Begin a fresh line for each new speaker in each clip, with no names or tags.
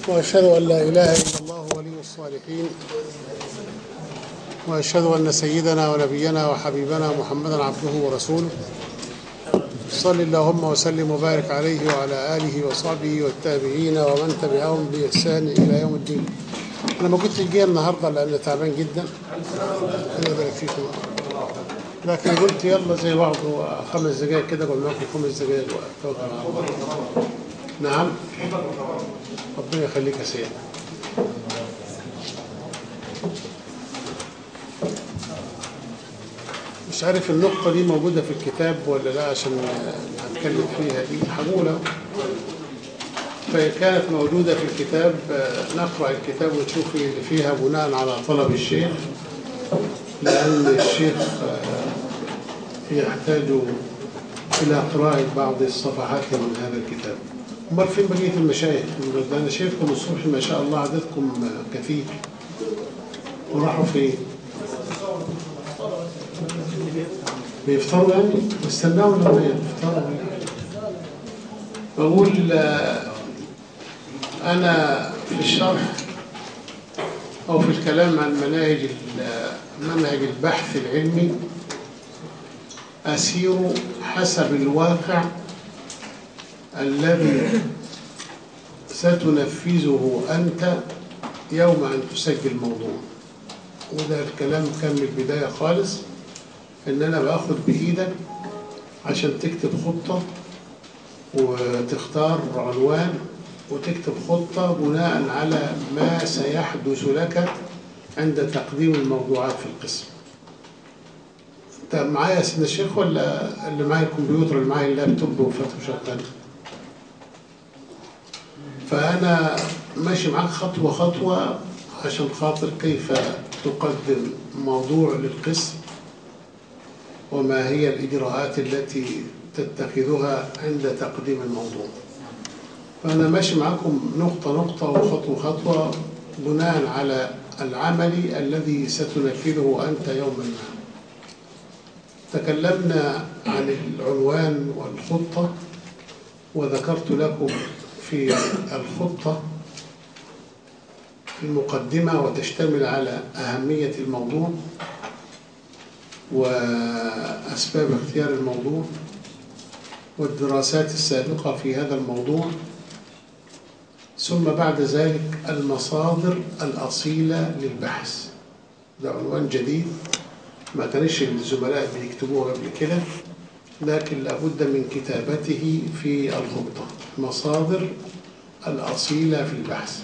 وأشهد أن لا إله إلا الله ولي الصالحين وأشهد أن سيدنا ونبينا وحبيبنا محمدا عبده ورسوله صل اللهم وسلم وبارك عليه وعلى آله وصحبه والتابعين ومن تبعهم بإحسان إلى يوم الدين أنا ما كنتش جاي النهاردة لأن تعبان جدا الله يبارك فيكم لكن قلت يلا زي بعض خمس دقايق كده قلنا لكم خمس دقايق وتوكل على الله نعم ربنا يخليك يا سيدي مش عارف النقطة دي موجودة في الكتاب ولا لا عشان هتكلم فيها دي هقولها فإن كانت موجودة في الكتاب نقرأ الكتاب ونشوف اللي فيها بناء على طلب الشيخ لأن الشيخ يحتاج إلى قراءة بعض الصفحات من هذا الكتاب أمال فين بقية المشايخ؟ ده أنا شايفكم الصبح ما شاء الله عددكم كثير وراحوا فين؟ بيفطروا يعني؟ استناوا لما يفطروا بقول أنا في الشرح أو في الكلام عن مناهج منهج البحث العلمي أسير حسب الواقع الذي ستنفذه أنت يوم أن تسجل موضوع وده الكلام كان من البداية خالص إن أنا بأخذ بإيدك عشان تكتب خطة وتختار عنوان وتكتب خطة بناء على ما سيحدث لك عند تقديم الموضوعات في القسم انت معايا يا سيدنا الشيخ ولا اللي معايا الكمبيوتر اللي معايا اللابتوب وفتحه شغال فأنا ماشي معاك خطوة خطوة عشان خاطر كيف تقدم موضوع للقسم وما هي الإجراءات التي تتخذها عند تقديم الموضوع فأنا ماشي معكم نقطة نقطة وخطوة خطوة بناء على العمل الذي ستنفذه أنت يوما ما تكلمنا عن العنوان والخطة وذكرت لكم في الخطة المقدمة وتشتمل على أهمية الموضوع وأسباب اختيار الموضوع والدراسات السابقة في هذا الموضوع ثم بعد ذلك المصادر الأصيلة للبحث ده عنوان جديد ما كانش الزملاء بيكتبوه قبل كده لكن لابد من كتابته في الخطة مصادر الأصيلة في البحث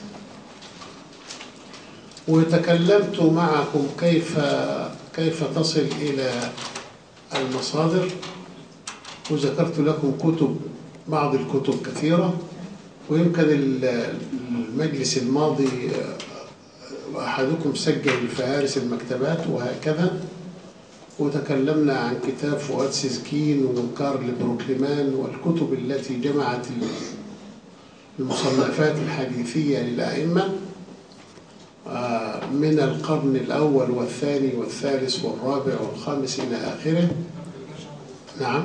وتكلمت معكم كيف كيف تصل إلى المصادر وذكرت لكم كتب بعض الكتب كثيرة ويمكن المجلس الماضي أحدكم سجل الفهارس المكتبات وهكذا وتكلمنا عن كتاب فؤاد سيزكين وكارل بروكلمان والكتب التي جمعت المصنفات الحديثية للأئمة من القرن الأول والثاني والثالث والرابع والخامس إلى آخره نعم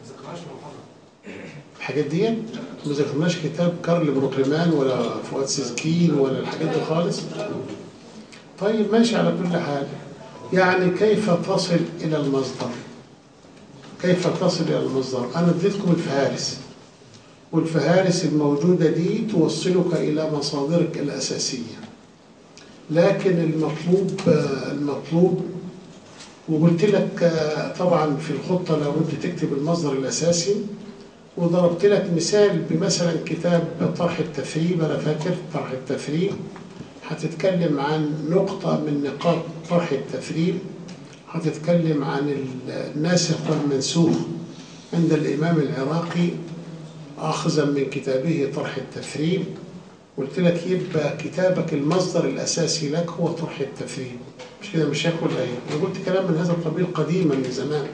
الحاجات دي ما ذكرناش كتاب كارل بروكلمان ولا فؤاد سيزكين ولا الحاجات دي خالص طيب ماشي على كل حال يعني كيف تصل إلى المصدر كيف تصل إلى المصدر أنا اديتكم الفهارس والفهارس الموجودة دي توصلك إلى مصادرك الأساسية لكن المطلوب المطلوب وقلت لك طبعا في الخطة لابد تكتب المصدر الأساسي وضربت لك مثال بمثلا كتاب طرح التثريب أنا فاكر طرح التثريب هتتكلم عن نقطة من نقاط طرح التثريب هتتكلم عن الناسخ والمنسوخ عند الإمام العراقي أخذا من كتابه طرح التثريب قلت لك يبقى كتابك المصدر الأساسي لك هو طرح التثريب مش كده مش هاكل أيه أنا قلت كلام من هذا القبيل قديما من زمان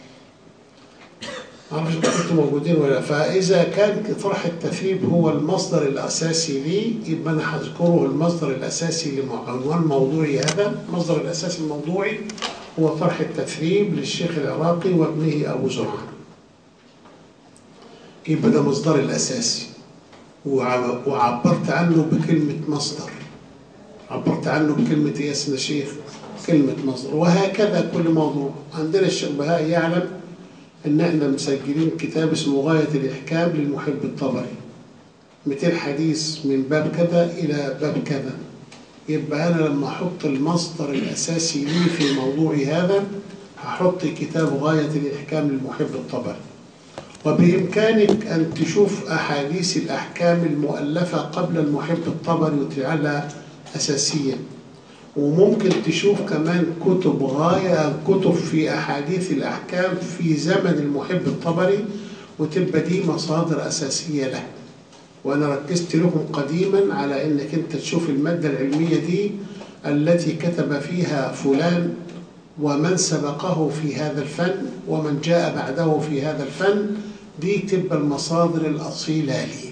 معرفش كنتوا موجودين ولا فإذا كان طرح التثريب هو المصدر الأساسي لي يبقى أنا هذكره المصدر الأساسي لعنوان موضوعي هذا المصدر الأساسي الموضوعي هو طرح التثريب للشيخ العراقي وابنه أبو زرعة يبقى ده مصدر الأساسي وع- وعبرت عنه بكلمة مصدر عبرت عنه بكلمة إيه يا سيدنا الشيخ كلمة مصدر وهكذا كل موضوع عندنا الشيخ بهاء يعلم إن إحنا مسجلين كتاب اسمه غاية الإحكام للمحب الطبري 200 حديث من باب كذا إلى باب كذا يبقى أنا لما أحط المصدر الأساسي لي في موضوعي هذا هحط كتاب غاية الإحكام للمحب الطبري وبإمكانك أن تشوف أحاديث الأحكام المؤلفة قبل المحب الطبري وتجعلها أساسية وممكن تشوف كمان كتب غاية كتب في أحاديث الأحكام في زمن المحب الطبري وتبقى دي مصادر أساسية له وأنا ركزت لكم قديما على أنك أنت تشوف المادة العلمية دي التي كتب فيها فلان ومن سبقه في هذا الفن ومن جاء بعده في هذا الفن دي تبقى المصادر الأصيلة لي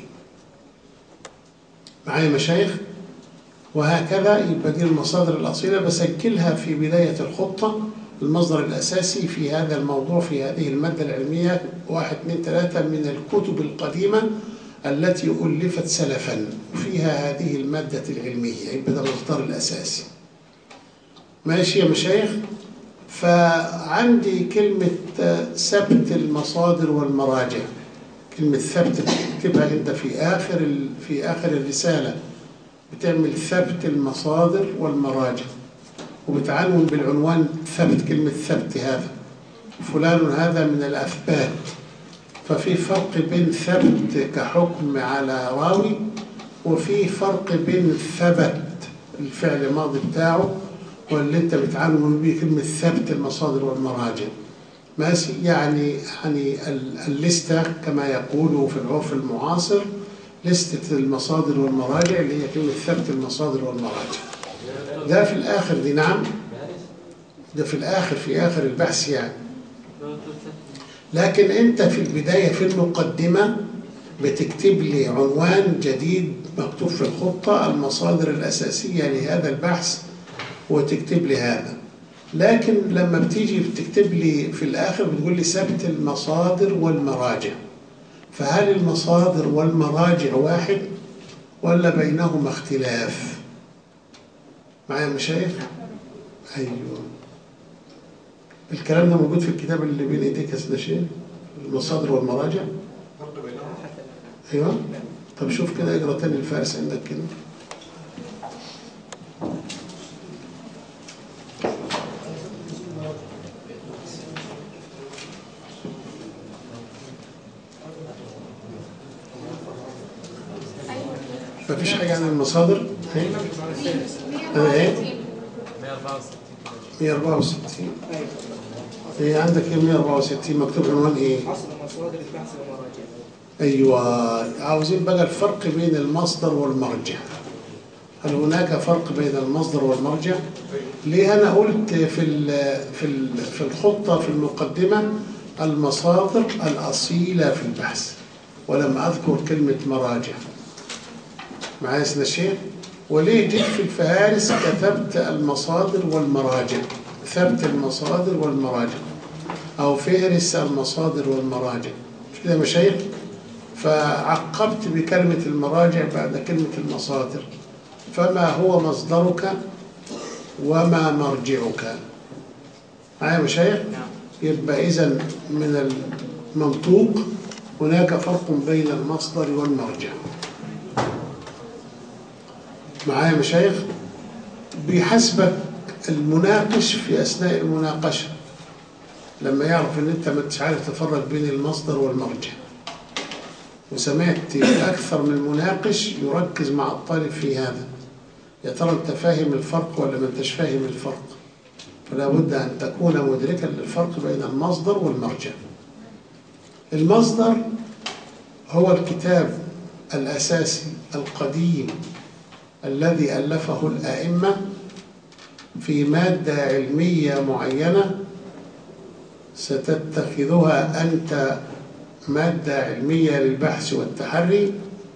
معايا مشايخ وهكذا يبقى دي المصادر الأصيلة بسجلها في بداية الخطة المصدر الأساسي في هذا الموضوع في هذه المادة العلمية واحد اثنين ثلاثة من الكتب القديمة التي ألفت سلفا فيها هذه المادة العلمية يبقى ده المصدر الأساسي ماشي يا مشايخ فعندي كلمة ثبت المصادر والمراجع كلمة ثبت بتكتبها أنت في آخر ال- في آخر الرسالة بتعمل ثبت المصادر والمراجع وبتعنون بالعنوان ثبت كلمة ثبت هذا فلان هذا من الأثبات ففي فرق بين ثبت كحكم على راوي وفي فرق بين ثبت الفعل الماضي بتاعه واللي انت بتعنون بيه كلمة ثبت المصادر والمراجع ماشي يعني يعني ال- الليستة كما يقولوا في العرف المعاصر لستة المصادر والمراجع اللي هي كلمة ثبت المصادر والمراجع ده في الآخر دي نعم ده في الآخر في آخر البحث يعني لكن أنت في البداية في المقدمة بتكتب لي عنوان جديد مكتوب في الخطة المصادر الأساسية لهذا البحث وتكتب لي هذا لكن لما بتيجي بتكتب لي في الآخر بتقول لي ثبت المصادر والمراجع فهل المصادر والمراجع واحد ولا بينهما اختلاف معايا يا مشايخ ايوه الكلام ده موجود في الكتاب اللي بين ايديك يا سيدنا شيخ المصادر والمراجع ايوه طب شوف كده اقرا تاني الفارس عندك كده مفيش حاجة عن المصادر هي أنا إيه؟ 164 هي عندك إيه 164 مكتوب عنوان إيه؟
حصر مصادر البحث والمراجع
أيوة عاوزين بقى الفرق بين المصدر والمرجع هل هناك فرق بين المصدر والمرجع؟ ليه أنا قلت في ال- في ال- في الخطة في المقدمة المصادر الأصيلة في البحث ولم أذكر كلمة مراجع معايا يا سيدنا الشيخ وليه جيت في الفهارس كتبت المصادر والمراجع ثبت المصادر والمراجع أو فهرس المصادر والمراجع مش كده يا مشايخ فعقبت بكلمة المراجع بعد كلمة المصادر فما هو مصدرك وما مرجعك معايا يا مشايخ
نعم
يبقى إذا من المنطوق هناك فرق بين المصدر والمرجع معايا يا مشايخ بيحسبك المناقش في أثناء المناقشة لما يعرف ان انت ما انتش عارف تفرق بين المصدر والمرجع وسمعت اكثر من مناقش يركز مع الطالب في هذا يا ترى انت فاهم الفرق ولا ما انتش فاهم الفرق فلا بد ان تكون مدركا للفرق بين المصدر والمرجع المصدر هو الكتاب الاساسي القديم الذي الفه الائمه في ماده علميه معينه ستتخذها أنت مادة علمية للبحث والتحري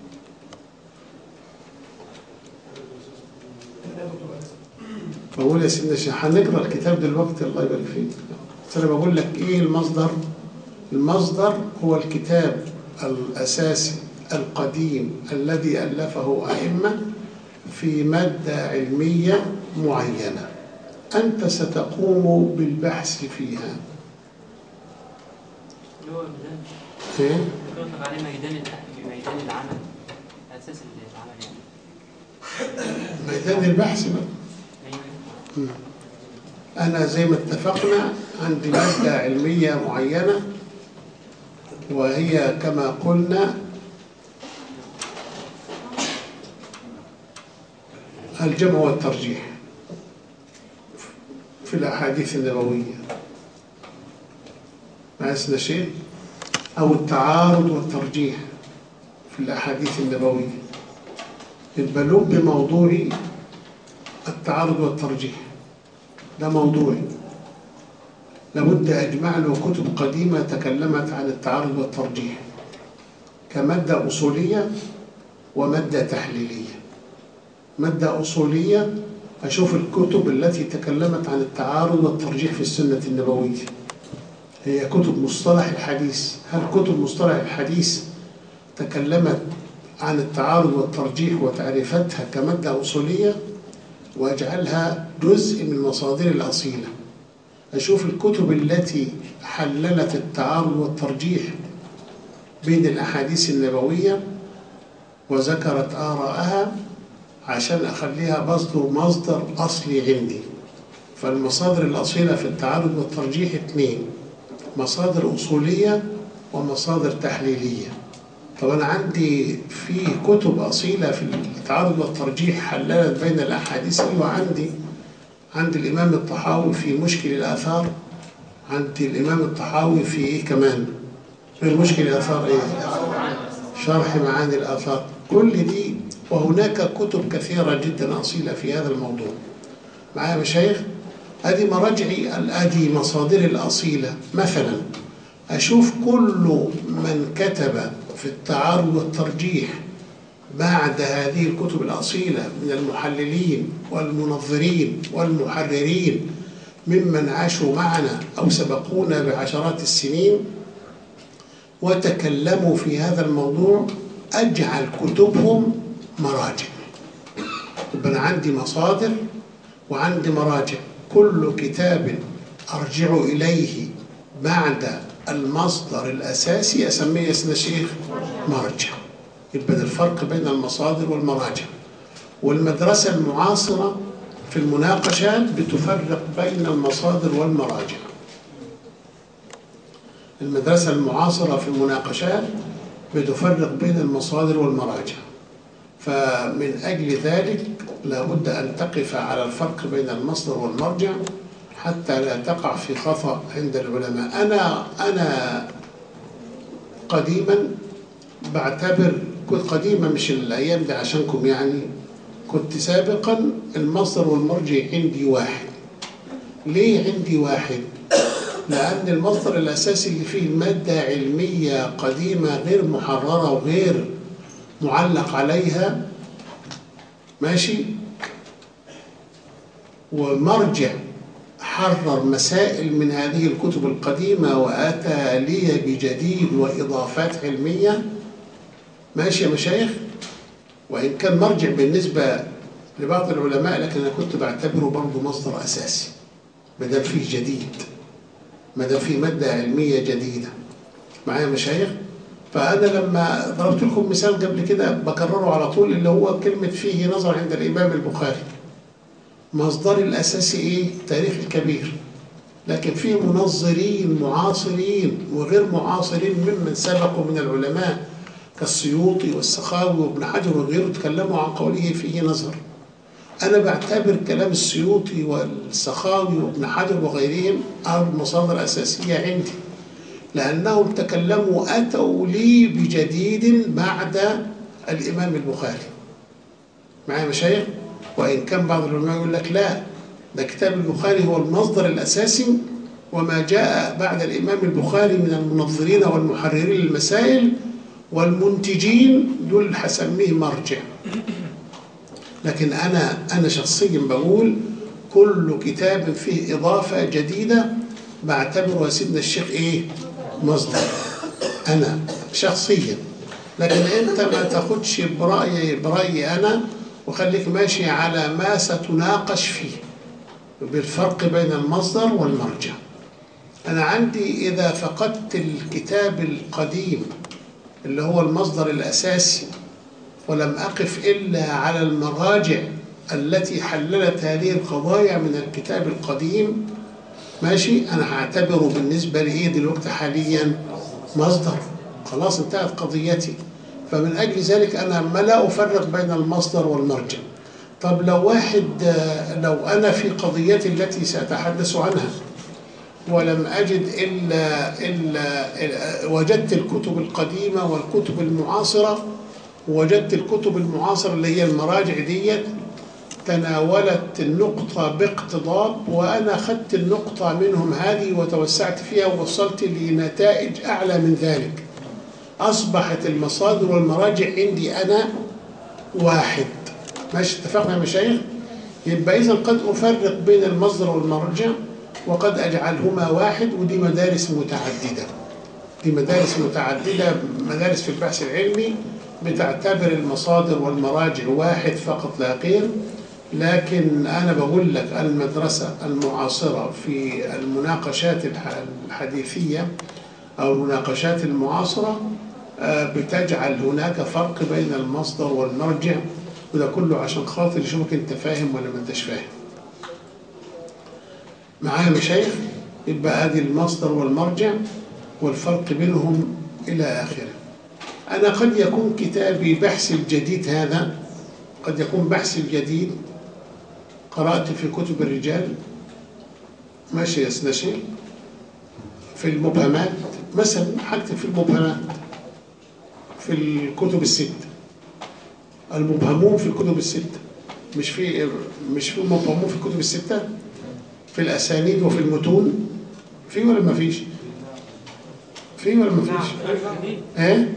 بقول يا سيدنا الشيخ هنقرا الكتاب دلوقتي الله يبارك فيك بس انا بقول لك ايه المصدر المصدر هو الكتاب الاساسي القديم الذي ألفه أئمة في مادة علمية معينة أنت ستقوم بالبحث فيها
اللي هو ميدان
إيه؟
اللي يطلق عليه ميدان الأ- ميدان العمل أساس العمل يعني
ميدان البحث بقى
أيوه
أنا زي ما اتفقنا عندي مادة علمية معينة وهي كما قلنا الجمع والترجيح في الأحاديث النبوية عايزنا شيء أو التعارض والترجيح في الأحاديث النبوية البلوغ بموضوع التعارض والترجيح ده موضوعي لابد أجمع له كتب قديمة تكلمت عن التعارض والترجيح كمادة أصولية ومادة تحليلية مادة أصولية أشوف الكتب التي تكلمت عن التعارض والترجيح في السنة النبوية هي كتب مصطلح الحديث هل كتب مصطلح الحديث تكلمت عن التعارض والترجيح وتعريفتها كمادة أصولية واجعلها جزء من مصادر الأصيلة أشوف الكتب التي حللت التعارض والترجيح بين الأحاديث النبوية وذكرت آراءها عشان أخليها مصدر مصدر أصلي عندي فالمصادر الأصيلة في التعارض والترجيح اثنين مصادر أصولية ومصادر تحليلية طب أنا عندي في كتب أصيلة في التعارض والترجيح حللت بين الأحاديث أيوة عندي عند الإمام الطحاوي في مشكل الآثار عند الإمام الطحاوي في إيه كمان غير مشكل الآثار إيه شرح معاني الآثار كل دي وهناك كتب كثيرة جدا أصيلة في هذا الموضوع معايا يا مشايخ هذه مراجعي هذه مصادر الأصيلة مثلا أشوف كل من كتب في التعارض والترجيح بعد هذه الكتب الأصيلة من المحللين والمنظرين والمحررين ممن عاشوا معنا أو سبقونا بعشرات السنين وتكلموا في هذا الموضوع أجعل كتبهم مراجع يبقى أنا عندي مصادر وعندي مراجع كل كتاب أرجع إليه بعد المصدر الأساسي أسميه يا سيدنا الشيخ مرجع يبقى ده الفرق بين المصادر والمراجع والمدرسة المعاصرة في المناقشات بتفرق بين المصادر والمراجع المدرسة المعاصرة في المناقشات بتفرق بين المصادر والمراجع فمن أجل ذلك لابد أن تقف على الفرق بين المصدر والمرجع حتى لا تقع في خطأ عند العلماء أنا أنا قديما بعتبر كنت قديما مش الأيام دي عشانكم يعني كنت سابقا المصدر والمرجع عندي واحد ليه عندي واحد؟ لأن المصدر الأساسي اللي فيه مادة علمية قديمة غير محررة وغير معلق عليها ماشي ومرجع حرر مسائل من هذه الكتب القديمة وأتى لي بجديد وإضافات علمية ماشي يا مشايخ وإن كان مرجع بالنسبة لبعض العلماء لكن أنا كنت بعتبره برضه مصدر أساسي ما دام فيه جديد ما دام فيه مادة علمية جديدة معايا يا مشايخ فأنا لما ضربت لكم مثال قبل كده بكرره على طول اللي هو كلمة فيه نظر عند الإمام البخاري مصدري الأساسي إيه؟ تاريخ الكبير لكن في منظرين معاصرين وغير معاصرين ممن سبقوا من العلماء كالسيوطي والسخاوي وابن حجر وغيره تكلموا عن قوله فيه نظر أنا بعتبر كلام السيوطي والسخاوي وابن حجر وغيرهم المصادر الأساسية عندي لأنهم تكلموا أتوا لي بجديد بعد الإمام البخاري معايا مشايخ وإن كان بعض العلماء يقول لك لا ده كتاب البخاري هو المصدر الأساسي وما جاء بعد الإمام البخاري من المنظرين والمحررين للمسائل والمنتجين دول هسميه مرجع لكن أنا أنا شخصيا بقول كل كتاب فيه إضافة جديدة بعتبره يا سيدنا الشيخ إيه؟ مصدر أنا شخصيا لكن انت ما تاخدش برأيي برأيي انا وخليك ماشي على ما ستناقش فيه بالفرق بين المصدر والمرجع انا عندي اذا فقدت الكتاب القديم اللي هو المصدر الاساسي ولم اقف الا على المراجع التي حللت هذه القضايا من الكتاب القديم ماشي انا هعتبره بالنسبه لي دلوقتي حاليا مصدر خلاص انتهت قضيتي فمن اجل ذلك انا ما لا افرق بين المصدر والمرجع طب لو واحد آه، لو انا في قضيتي التي ساتحدث عنها ولم اجد الا الا إلا- وجدت الكتب القديمه والكتب المعاصره وجدت الكتب المعاصره اللي هي المراجع ديت تناولت النقطة باقتضاب وأنا أخذت النقطة منهم هذه وتوسعت فيها ووصلت لنتائج أعلى من ذلك أصبحت المصادر والمراجع عندي أنا واحد ماشي اتفقنا يا مشايخ يبقى إذا قد أفرق بين المصدر والمرجع وقد أجعلهما واحد ودي مدارس متعددة دي مدارس متعددة مدارس في البحث العلمي بتعتبر المصادر والمراجع واحد فقط لا غير لكن أنا بقول لك المدرسة المعاصرة في المناقشات الح- الحديثية أو المناقشات المعاصرة آه، بتجعل هناك فرق بين المصدر والمرجع وده كله عشان خاطر يشوفك انت فاهم ولا ما انتش فاهم معايا يا مشايخ يبقى ادي المصدر والمرجع والفرق بينهم الى اخره انا قد يكون كتابي بحث الجديد هذا قد يكون بحث الجديد قرأت في كتب الرجال ماشي يا سناشي في المبهمات مثلا هكتب في المبهمات في الكتب الستة المبهمون في الكتب الستة مش في مش في مبهمون في الكتب الستة في الأسانيد وفي المتون في ولا ما فيش؟ في ولا ما فيش؟ ايه؟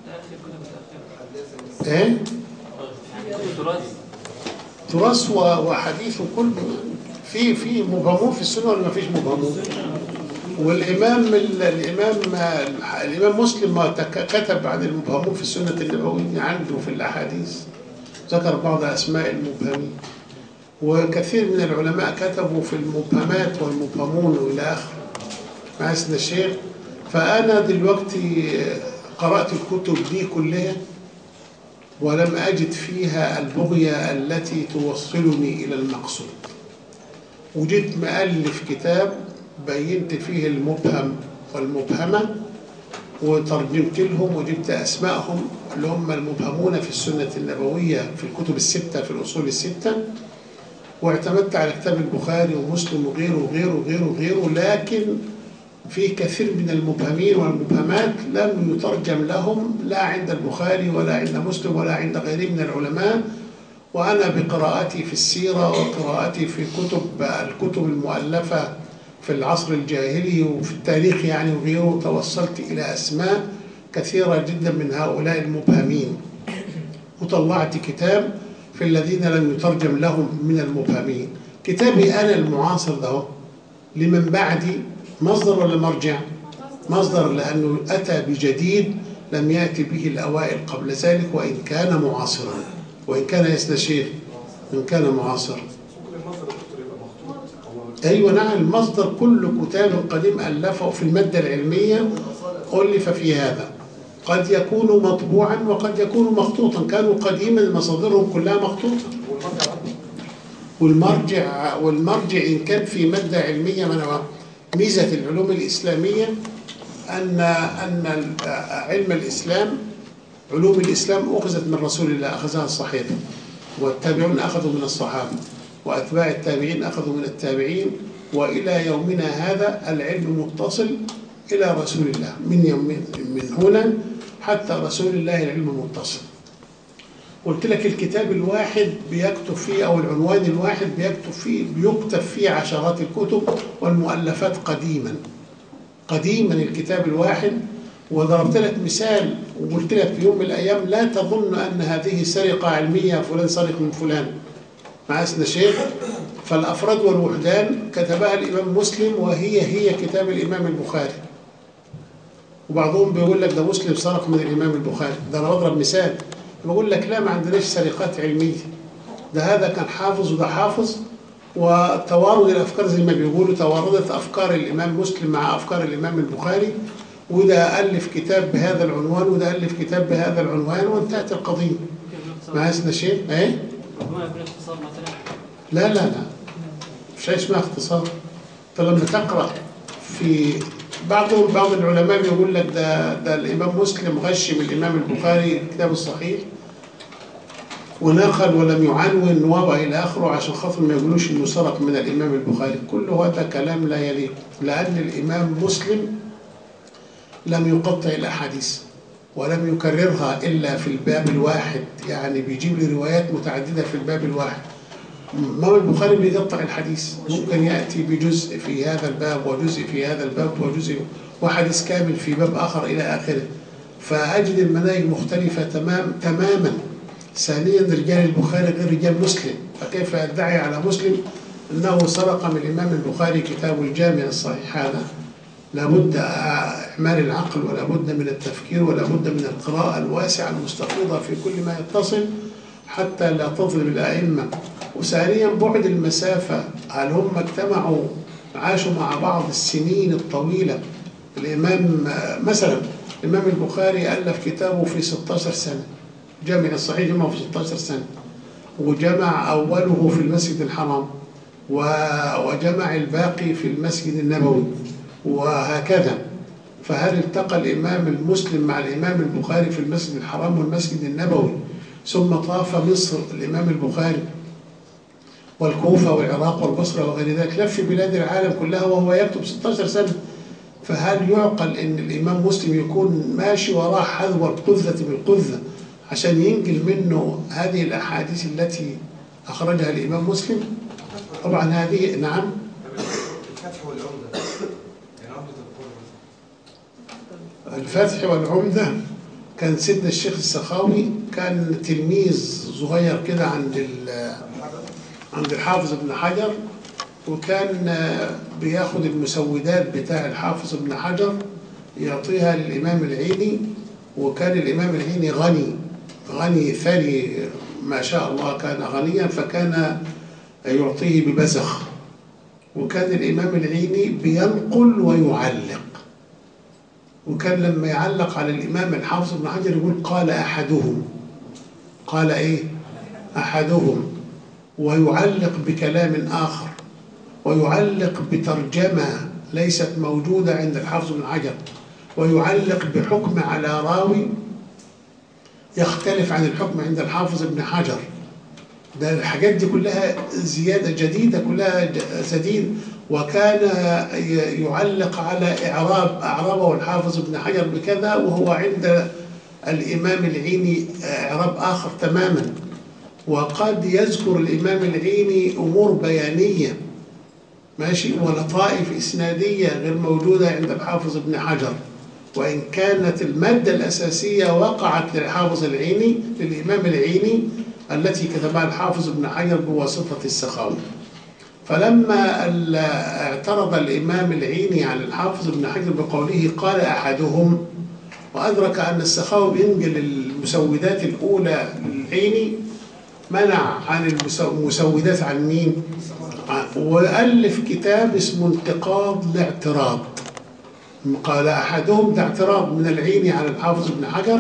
ايه؟
تراث
تراث و- وحديث وكله في في مبهمون في السنة ولا ما فيش مبهمون؟ والإمام ال- الإمام الإمام مسلم ما تك- كتب عن المبهمون في السنة النبوية عنده في الأحاديث ذكر بعض أسماء المبهمين وكثير من العلماء كتبوا في المبهمات والمبهمون وإلى آخره مع سيدنا الشيخ فأنا دلوقتي قرأت الكتب دي كلها ولم أجد فيها البغية التي توصلني إلى المقصود وجدت مؤلف كتاب بينت فيه المبهم والمبهمة وترجمت لهم وجبت أسمائهم اللي هم المبهمون في السنة النبوية في الكتب الستة في الأصول الستة واعتمدت على كتاب البخاري ومسلم وغيره وغيره وغيره وغيره لكن في كثير من المبهمين والمبهمات لم يترجم لهم لا عند البخاري ولا عند مسلم ولا عند غيره من العلماء وأنا بقراءتي في السيرة وقراءتي في كتب الكتب المؤلفة في العصر الجاهلي وفي التاريخ يعني وغيره توصلت إلى أسماء كثيرة جدا من هؤلاء المبهمين وطلعت كتاب في الذين لم يترجم لهم من المبهمين كتابي أنا المعاصر ده هو، لمن بعدي مصدر ولا مرجع مصدر لأنه أتى بجديد لم يأتي به الأوائل قبل ذلك وإن كان معاصرا وإن كان يستشير إن كان معاصرا
ممكن المصدر الدكتور يبقى مخطوط او
أيوة نعم المصدر كل كتاب قديم ألفه في المادة العلمية ألف في هذا قد يكون مطبوعا وقد يكون مخطوطا كانوا قديما مصادرهم كلها مخطوطة
والمرجع
والمرجع والمرجع إن كان في مادة علمية من هو ميزة العلوم الإسلامية أن أن علم الإسلام علوم الإسلام أخذت من رسول الله أخذها الصحيح والتابعون أخذوا من الصحابة وأتباع التابعين أخذوا من التابعين وإلى يومنا هذا العلم متصل إلى رسول الله من يوم من هنا حتى رسول الله العلم متصل قلت لك الكتاب الواحد بيكتب فيه أو العنوان الواحد بيكتب فيه بيكتب فيه عشرات الكتب والمؤلفات قديما قديما الكتاب الواحد وضربت لك مثال وقلت لك في يوم من الأيام لا تظن أن هذه سرقة علمية فلان سرق من فلان مع اسم شيخ فالأفراد والوحدان كتبها الإمام مسلم وهي هي كتاب الإمام البخاري وبعضهم بيقول لك ده مسلم سرق من الامام البخاري ده انا بضرب مثال بقول لك لا ما عندناش سرقات علميه ده هذا كان حافظ وده حافظ وتوارد الافكار زي ما بيقولوا تواردت افكار الامام مسلم مع افكار الامام البخاري وده الف كتاب بهذا العنوان وده الف كتاب بهذا العنوان وانتهت القضيه
ممكن يكون اختصار
ما اسمه شيء ايه
ربما يكون اختصار مثلا
لا لا لا مش حاجة اسمها اختصار انت لما تقرا في بعضهم بعض العلماء بيقول لك ده ده الامام مسلم غش من الامام البخاري الكتاب الصحيح ونقل ولم يعنون والى اخره عشان خاطر ما يقولوش انه سرق من الامام البخاري كل هذا كلام لا يليق لان الامام مسلم لم يقطع الاحاديث ولم يكررها الا في الباب الواحد يعني بيجيب لي روايات متعدده في الباب الواحد الإمام البخاري بيقطع الحديث ممكن يأتي بجزء في هذا الباب وجزء في هذا الباب وجزء وحديث كامل في باب آخر إلى آخره فأجد المناهج مختلفة تمام تماما ثانيا رجال البخاري غير رجال مسلم فكيف يدعي على مسلم أنه سرق من الإمام البخاري كتاب الجامع الصحيح هذا لابد إعمال العقل ولا بد من التفكير ولا بد من القراءة الواسعة المستفيضة في كل ما يتصل حتى لا تظلم الأئمة وثانيا بعد المسافة هل هم اجتمعوا عاشوا مع بعض السنين الطويلة الإمام مثلا الإمام البخاري ألف كتابه في 16 سنة جامع الصحيح جمعه في 16 سنة وجمع أوله في المسجد الحرام و- وجمع الباقي في المسجد النبوي وهكذا فهل التقى الإمام المسلم مع الإمام البخاري في المسجد الحرام والمسجد النبوي ثم طاف مصر الإمام البخاري والكوفة والعراق والبصرة وغير ذلك لف بلاد العالم كلها وهو يكتب 16 سنة فهل يعقل أن الإمام مسلم يكون ماشي وراء حذو القذة بالقذة عشان ينقل منه هذه الأحاديث التي أخرجها الإمام مسلم طبعا هذه نعم
الفتح والعمدة يعني عمدة القول مثلا
الفتح والعمدة كان سيدنا الشيخ السخاوي كان تلميذ صغير كده عند ال- عند الحافظ ابن حجر وكان آه، بياخد المسودات بتاع الحافظ ابن حجر يعطيها للإمام العيني وكان الإمام العيني غني غني ثري ما شاء الله كان غنيا فكان يعطيه ببزخ وكان الإمام العيني بينقل ويعلق وكان لما يعلق على الإمام الحافظ ابن حجر يقول قال أحدهم قال إيه أحدهم ويعلق بكلام آخر ويعلق بترجمة ليست موجودة عند الحافظ بن حجر ويعلق بحكم على راوي يختلف عن الحكم عند الحافظ ابن حجر ده الحاجات دي كلها زيادة جديدة كلها ج- جديد وكان ي- يعلق على إعراب أعربه الحافظ ابن حجر بكذا وهو عند الإمام العيني إعراب آخر تماما وقد يذكر الإمام العيني أمور بيانية ماشي ولطائف إسنادية غير موجودة عند الحافظ ابن حجر وإن كانت المادة الأساسية وقعت للحافظ العيني للإمام العيني التي كتبها الحافظ ابن حجر بواسطة السخاوي فلما ال- اعترض الإمام العيني على الحافظ ابن حجر بقوله قال أحدهم وأدرك أن السخاوي بينقل المسودات الأولى للعيني منع عن المسو- المسودات عن مين؟ عن- وألف كتاب اسمه انتقاض الاعتراض قال أحدهم ده اعتراض من العيني على الحافظ ابن حجر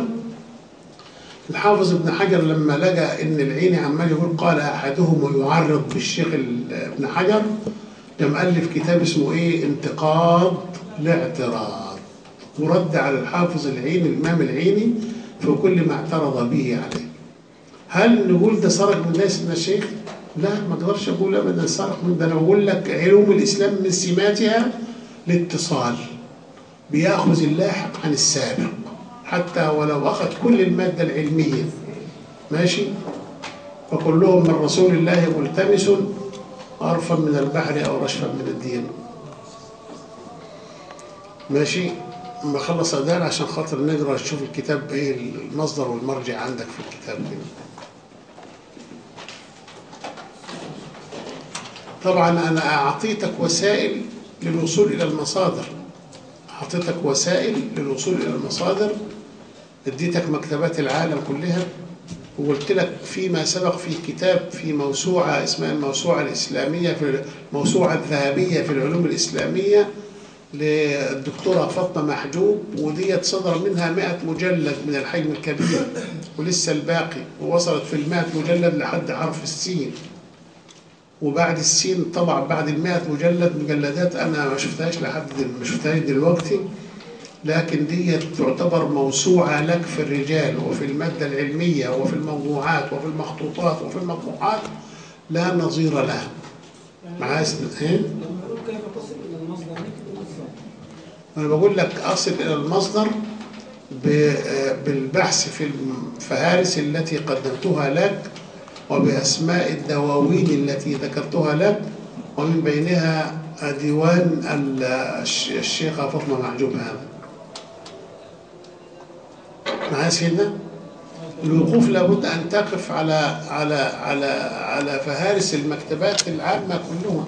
الحافظ ابن حجر لما لقى ان العيني عمال يقول قال احدهم ويعرض بالشيخ ال- ابن حجر لم الف كتاب اسمه ايه انتقاض الاعتراض ورد على الحافظ العيني الامام العيني في كل ما اعترض به عليه هل نقول ده سرق من ناس من الشيخ؟ لا ما اقدرش اقول ابدا سرق من ده انا بقول لك علوم الاسلام من سماتها الاتصال بياخذ اللاحق عن السابق حتى ولو اخذ كل الماده العلميه ماشي فكلهم من رسول الله ملتمس ارفا من البحر او رشفا من الدين ماشي اما اخلص اذان عشان خاطر نقرا نشوف الكتاب ايه المصدر والمرجع عندك في الكتاب هنا طبعا انا اعطيتك وسائل للوصول الى المصادر أعطيتك وسائل للوصول إلى المصادر اديتك مكتبات العالم كلها وقلت لك فيما سبق في كتاب في موسوعة اسمها الموسوعة الإسلامية في الموسوعة الذهبية في العلوم الإسلامية للدكتورة فاطمة محجوب وديت صدر منها 100 مجلد من الحجم الكبير ولسه الباقي ووصلت في المائة مجلد لحد حرف السين وبعد السين طبعا بعد المائة مجلد مجلدات أنا ما شفتهاش لحد دل- ما شفتهاش دلوقتي لكن دي تعتبر موسوعة لك في الرجال وفي المادة العلمية وفي الموضوعات وفي المخطوطات وفي المطبوعات لا نظير لها معايا اسم- ايه؟
لما نقول كيف تصل الى المصدر نكتب بالضبط
أنا بقول لك أصل إلى المصدر ب- بالبحث في الفهارس التي قدمتها لك وبأسماء الدواوين التي ذكرتها لك ومن بينها ديوان ال- الش- الشيخة فاطمة محجوب هذا معايا سيدنا؟ الوقوف لابد أن تقف على على على على فهارس المكتبات العامة كلها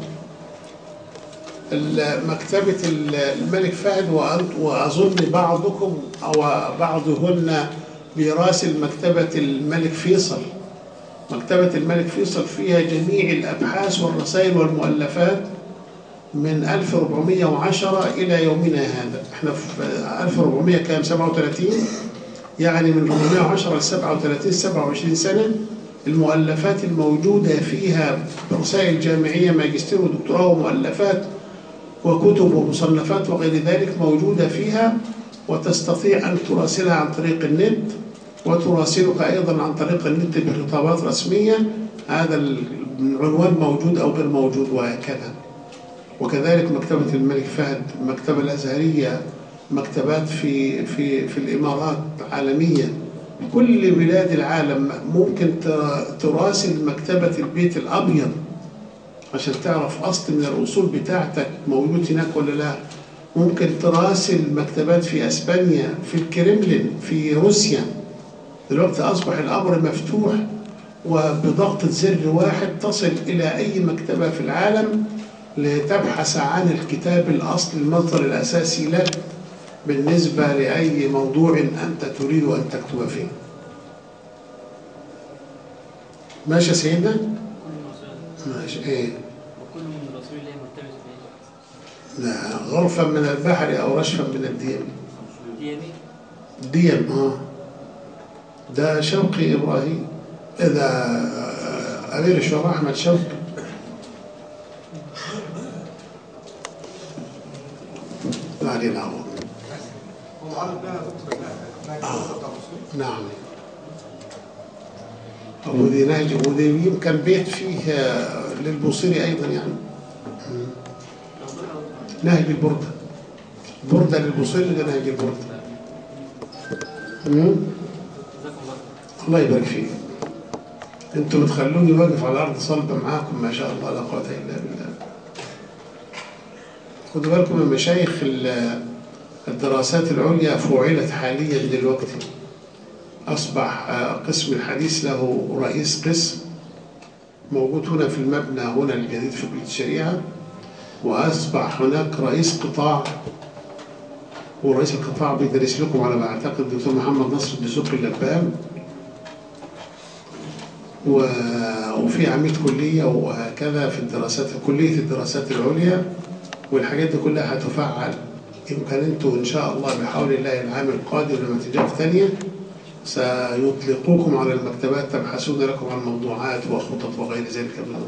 مكتبة الملك فهد وأنت- وأظن بعضكم أو بعضهن براسل مكتبة الملك فيصل مكتبة الملك فيصل فيها جميع الأبحاث والرسائل والمؤلفات من 1410 إلى يومنا هذا احنا في 1400 كام 37 يعني من 410 ل 37 27 سنة المؤلفات الموجودة فيها رسائل جامعية ماجستير ودكتوراه ومؤلفات وكتب ومصنفات وغير ذلك موجودة فيها وتستطيع أن تراسلها عن طريق النت وتراسلك أيضا عن طريق النت بخطابات رسمية هذا العنوان موجود أو غير موجود وهكذا وكذلك مكتبة الملك فهد المكتبة الأزهرية مكتبات في في في الإمارات عالمية كل بلاد العالم ممكن ت- تراسل مكتبة البيت الأبيض عشان تعرف أصل من الأصول بتاعتك موجود هناك ولا لا ممكن تراسل مكتبات في أسبانيا في الكرملين في روسيا دلوقتي أصبح الأمر مفتوح وبضغطة زر واحد تصل إلى أي مكتبة في العالم لتبحث عن الكتاب الأصلي المصدر الأساسي لك بالنسبة لأي موضوع أنت تريد أن تكتب فيه ماشي يا سيدنا؟
كل الرسول
ماشي إيه
وكل من الرسول الله ملتمس به
لا غرفا من البحر أو رشفا من الديم
دي يمين
ديم آه ده شوقي إبراهيم إذا أمير الشعراء أحمد شوقي لا علينا عوض
هو معرض بها دكتور نهج بتاع الرسول
نعم ودي نهج ودي يمكن بيت فيه آه، للبوصيري أيضا يعني مم. نهج البردة بردة للبوصيري ده نهج البردة مم.
جزاكم الله خير.
الله يبارك فيك انتوا بتخلوني واقف على الارض صلبة معاكم ما شاء الله لا قوة الا بالله خدوا بالكم من مشايخ ال- الدراسات العليا فعلت حاليا دلوقتي اصبح آه، قسم الحديث له رئيس قسم موجود هنا في المبنى هنا الجديد في كلية الشريعة واصبح هناك رئيس قطاع ورئيس القطاع بيدرس لكم على ما اعتقد الدكتور محمد نصر الدسوقي اللبان و- وفي عميد كلية وهكذا في الدراسات كلية الدراسات العليا والحاجات دي كلها هتفعل يمكن انتوا ان شاء الله بحول الله العام القادم لما تجاب ثانية سيطلقوكم على المكتبات تبحثون لكم عن موضوعات وخطط وغير ذلك من الأمور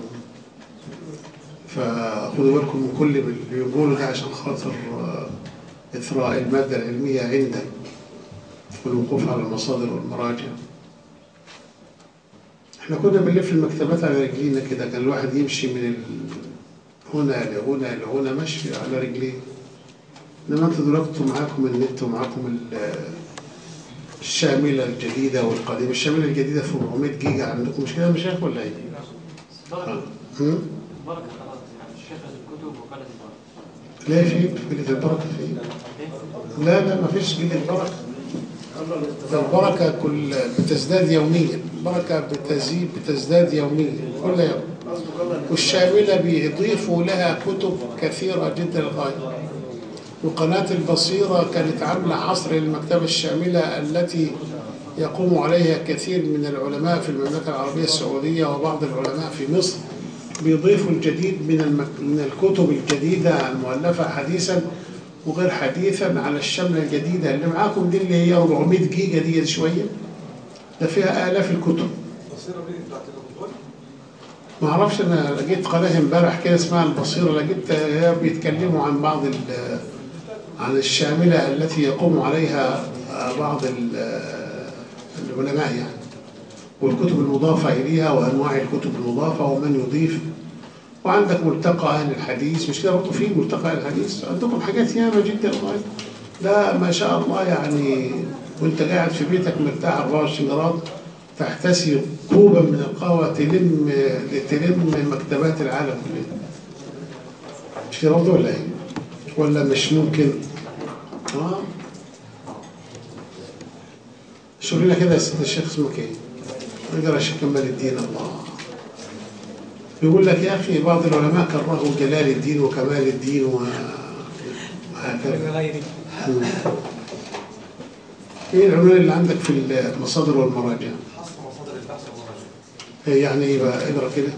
فخذوا بالكم من كل اللي بيقولوا ده عشان خاطر آه، إثراء المادة العلمية عندك والوقوف على المصادر والمراجع احنا كنا بنلف المكتبات على رجلينا كده كان الواحد يمشي من ال... هنا لهنا لهنا ماشي على رجليه انما انتوا دلوقتي معاكم النت ومعاكم ال- الشامله الجديده والقديمه الشامله الجديده في 400 جيجا عندكم مش كده يا مشايخ ولا ايه؟
بركة
هم؟
بركة خلاص يعني الشيخ الكتب وقالت البركة
لا في قلة البركه في لا لا ما فيش قلة بركه ده البركه كل بتزداد يوميا البركه بتزيد بتزداد يوميا كل يوم والشامله بيضيفوا لها كتب كثيره جدا للغايه وقناة البصيرة كانت عاملة حصر للمكتبة الشاملة التي يقوم عليها كثير من العلماء في المملكة العربية السعودية وبعض العلماء في مصر بيضيفوا الجديد من المك... من الكتب الجديدة المؤلفة حديثا وغير حديثا على الشملة الجديدة اللي معاكم دي اللي هي 400 جيجا دي شوية ده فيها آلاف الكتب
البصيره دي بتاعت الأردن
ما اعرفش انا لقيت قناه امبارح كده اسمها البصيره لقيت هي بيتكلموا عن بعض ال- عن الشامله التي يقوم عليها بعض ال- العلماء يعني والكتب المضافه اليها وانواع الكتب المضافه ومن يضيف وعندك ملتقى اهل الحديث مش كده برضه في ملتقى اهل الحديث عندكم حاجات ياما جدا والله ده ما شاء الله يعني وانت قاعد في بيتك مرتاح 24 جراد تحتسي كوبا من القهوة تلم تلم مكتبات العالم كلها مش كده برضه ولا ايه؟ ولا مش ممكن؟ اه شوف لنا كده يا سيدي الشيخ اسمك ايه؟ اقرا يا شيخ كمال الدين الله بيقول لك يا اخي بعض العلماء كرهوا جلال الدين وكمال الدين و- وهكذا
غيري
مم. ايه العنوان اللي عندك في المصادر والمراجع؟
حصر مصادر البحث والمراجع
إيه يعني ايه بقى اقرا كده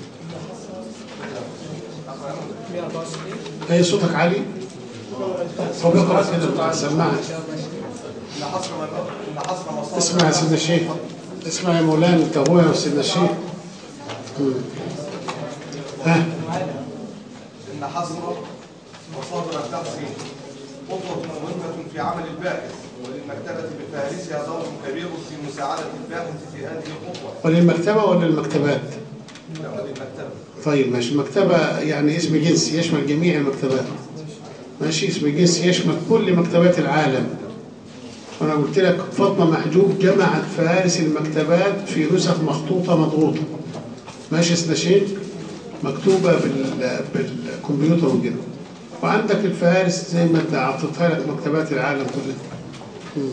124
ايه صوتك عالي طب اقرا كده سمعني
إن حصر من إن حصر مصادر
اسمع يا سيدنا الشيخ اسمع يا مولانا انت ابويا يا سيدنا الشيخ مم. ها
إن حصر مصادر البحث خطوة مهمة في عمل الباحث وللمكتبة بفارسها دور كبير في مساعدة الباحث في هذه الخطوة
وللمكتبه ولا المكتبات؟
لا، وللمكتبة
طيب ماشي المكتبه يعني اسم جنسي يشمل جميع المكتبات ماشي اسم جنسي يشمل كل مكتبات العالم وانا قلت لك فاطمه محجوب جمعت فهارس المكتبات في نسخ مخطوطه مضغوطه ماشي يا سيدنا شيخ مكتوبه بال... بالكمبيوتر وكده وعندك الفهارس زي ما انت عطيتها لك مكتبات العالم كلها مم.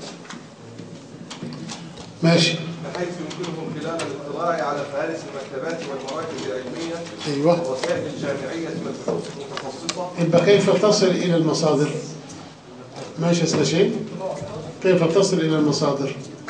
ماشي
بحيث يمكنهم خلال الاطلاع على فهارس المكتبات والمراكز العلمية
ايوه
والوسائل الجامعية والبحوث المتخصصة
يبقى كيف تصل إلى المصادر؟ ماشي يا سيدنا شيخ؟ كيف تصل إلى المصادر؟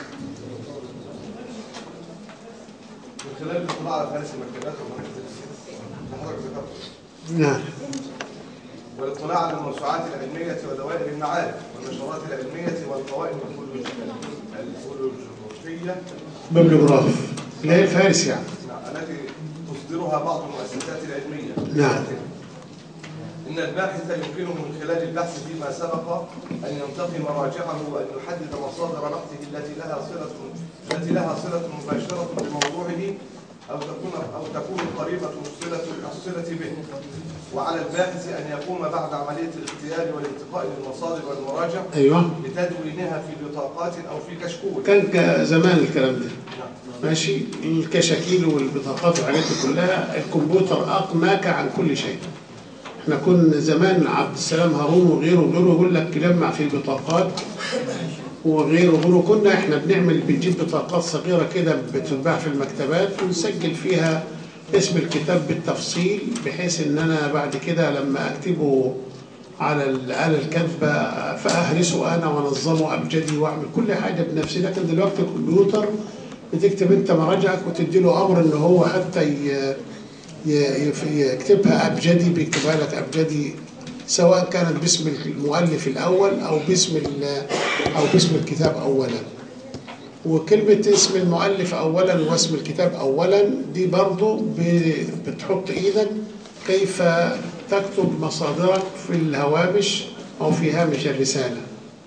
من خلال الاطلاع على فهارس المكتبات والمراكز اللي حضرتك ذكرته
نعم
والاطلاع على الموسوعات العلمية ودوائر المعارف والنشرات العلمية والقوائم الفولوجرافية
ببلوغراف اللي هي الفارس يعني
التي تصدرها بعض المؤسسات العلمية
نعم.
إن الباحث يمكنه من خلال البحث فيما سبق أن ينتقي مراجعه وأن يحدد مصادر بحثه التي لها صلة التي لها صلة مباشرة بموضوعه أو تكون أو تكون طريقة الصلة الصلة به وعلى الباحث أن يقوم بعد عملية الاختيار والانتقاء للمصادر والمراجع
أيوه
بتدوينها في بطاقات أو في كشكول
كان ك- زمان الكلام ده ماشي الكشاكيل والبطاقات والحاجات دي كلها الكمبيوتر أقناك عن كل شيء احنا كنا زمان عبد السلام هارون وغيره وغيره يقول لك جمع في البطاقات وغيره وغيره كنا احنا بنعمل بنجيب بطاقات صغيرة كده بتتباع في المكتبات ونسجل فيها اسم الكتاب بالتفصيل بحيث ان انا بعد كده لما اكتبه على الآلة الكاتبة فأهرسه أنا وأنظمه أبجدي وأعمل كل حاجة بنفسي لكن دلوقتي الكمبيوتر بتكتب أنت مراجعك وتدي له أمر إن هو حتى ي- ي- يف- يكتبها أبجدي بيكتبها لك أبجدي سواء كانت باسم المؤلف الأول أو باسم ال- أو باسم الكتاب أولا وكلمة اسم المؤلف أولا واسم الكتاب أولا دي برضو ب- بتحط إيدك كيف تكتب مصادرك في الهوامش أو في هامش الرسالة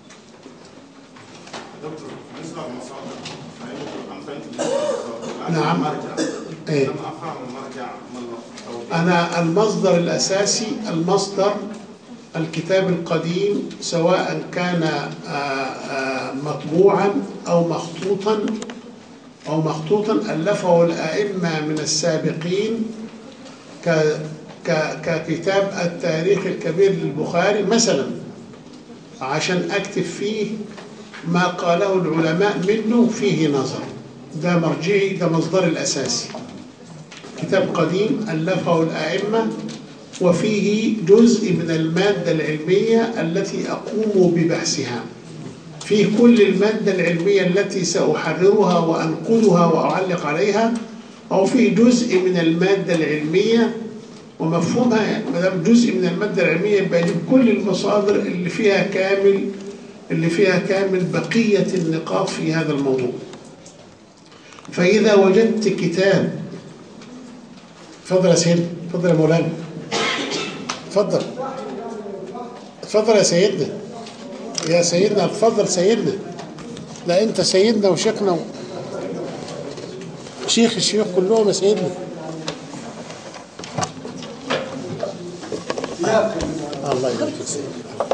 دكتور بالنسبه للمصادر فهمت انا فهمت بالنسبة للمصادر.
نعم.
المرجع
إيه.
لما افهم المرجع ما التوضيح
أنا المصدر الأساسي المصدر الكتاب القديم سواء كان آه، آه، مطبوعا أو مخطوطا أو مخطوطا ألفه الأئمة من السابقين ك- ك- ككتاب التاريخ الكبير للبخاري مثلا عشان أكتب فيه ما قاله العلماء منه فيه نظر ده مرجعي ده مصدر الأساسي كتاب قديم ألفه الأئمة وفيه جزء من المادة العلمية التي أقوم ببحثها فيه كل المادة العلمية التي سأحررها وأنقلها وأعلق عليها أو فيه جزء من المادة العلمية ومفهومها ما دام جزء من المادة العلمية يبقى يجيب كل المصادر اللي فيها كامل اللي فيها كامل بقية النقاط في هذا الموضوع فإذا وجدت كتاب اتفضل يا سيدي اتفضل يا مولانا اتفضل اتفضل يا سيدنا يا سيدنا اتفضل سيدنا لا انت سيدنا وشيخنا و... شيخ الشيوخ كلهم يا سيدنا الله يبارك فيك سيدنا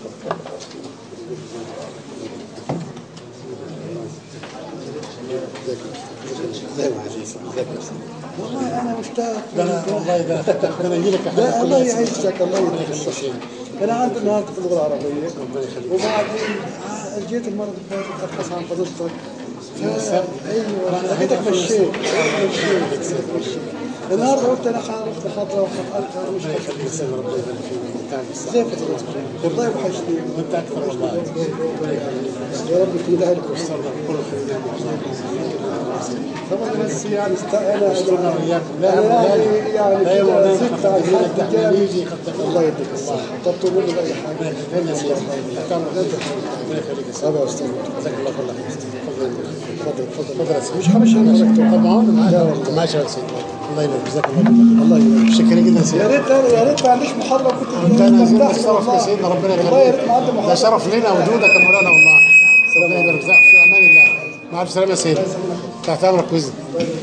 ازيك يا عزيز ازيك يا سيدي
والله انا مشتاق
ده انا والله ده ده انا اجي لك يا
لا
حبيبي
الله
كل سنة.
يعيشك الله
الله
يديك
يخليك يا شيخ.
انا عندي النهارده في اللغه العربيه
ربنا يخليك
وبعدين ع- جيت المره اللي فاتت ابحث عن فضيلتك ف- ايوه
أنا
لقيتك
هاخد
مشيت
فلوس.
مشيت مشيت النهارده قلت انا هروح محاضره وهتاخر مش
الله
هتاخر
يخليك يا سيدنا ربنا يبارك فيك وانت عارف الصحة.
زي فضيلتك والله وحشني
وانت اكثر والله
يا رب تجيب اهلك وسط
كل خير يا مولانا.
طبعا بس يعني است... انا
استرنا وإياكم. لا يا
أنا
مولانا.
يعني يعني
لا يا
كده
مولانا،
زدت
قد
على
تكون
الحد
التحميل
جامد.
يجي، قد تكون.
الله يديك الصحة طب تقول لي بأي حاجة
ربنا يخليك يا سيدي. ربنا يخليك يا سيدي.
أبا أستاذ
جزاك الله كل خير
تفضل تفضل
تفضل يا سيدي
مش همشي أنا دكتور
طب ما هو انا
لا
معاك
والله.
ماشي يا سيدي الله يبارك جزاك الله كل خير
الله يبارك
شكرا جدا يا
يا
سيدي
ريت أنا يا ريت ما عنديش محاضرة كنت
انت انا عايزين
مرتاح
نتصرف يا
والله.
سيدنا ربنا
والله يا ريت ما عندي
يخليك ده
محاضرة
شرف لنا وجودك يا مولانا والله ربنا يبارك فيك في امان الله مع الف سلامه يا سيدي تحت امرك وزن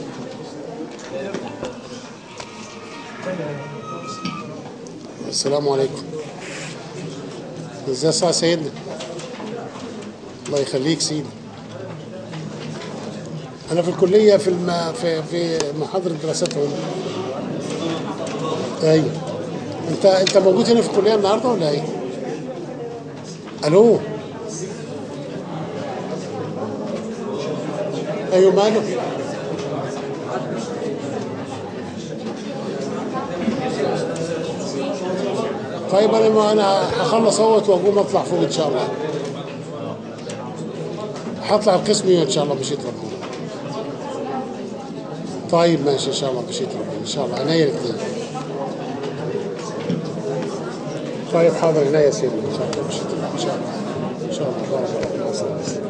السلام عليكم ازاي الساعه سيدنا الله يخليك سيدي انا في الكليه في الم... في في محاضره دراسات علوم ايوه انت انت موجود هنا في الكليه النهارده ولا ايه؟ الو ايوه ماله؟ طيب انا ما انا هخلص اهوت واقوم اطلع فوق ان شاء الله هطلع القسم ان شاء الله مشيت ربنا طيب ماشي ان شاء الله مشيت ربنا ان شاء الله عينيا الاثنين طيب حاضر عينيا يا سيدي ان شاء الله مشيت ربنا ان شاء الله ان شاء الله بارك الله فيك.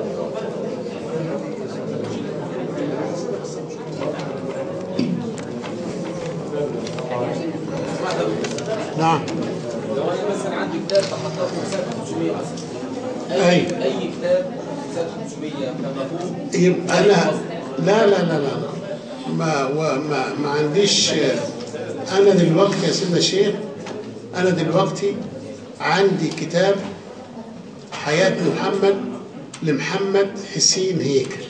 نعم
لو انا مثلا عندي كتاب بحطه في سنه 500 مثلا
أي.
اي اي كتاب في سنه 500 كمفهوم
يبقى انا لا لا لا لا ما وما ما عنديش انا دلوقتي يا سيدنا الشيخ انا دلوقتي عندي كتاب حياة محمد لمحمد حسين هيكل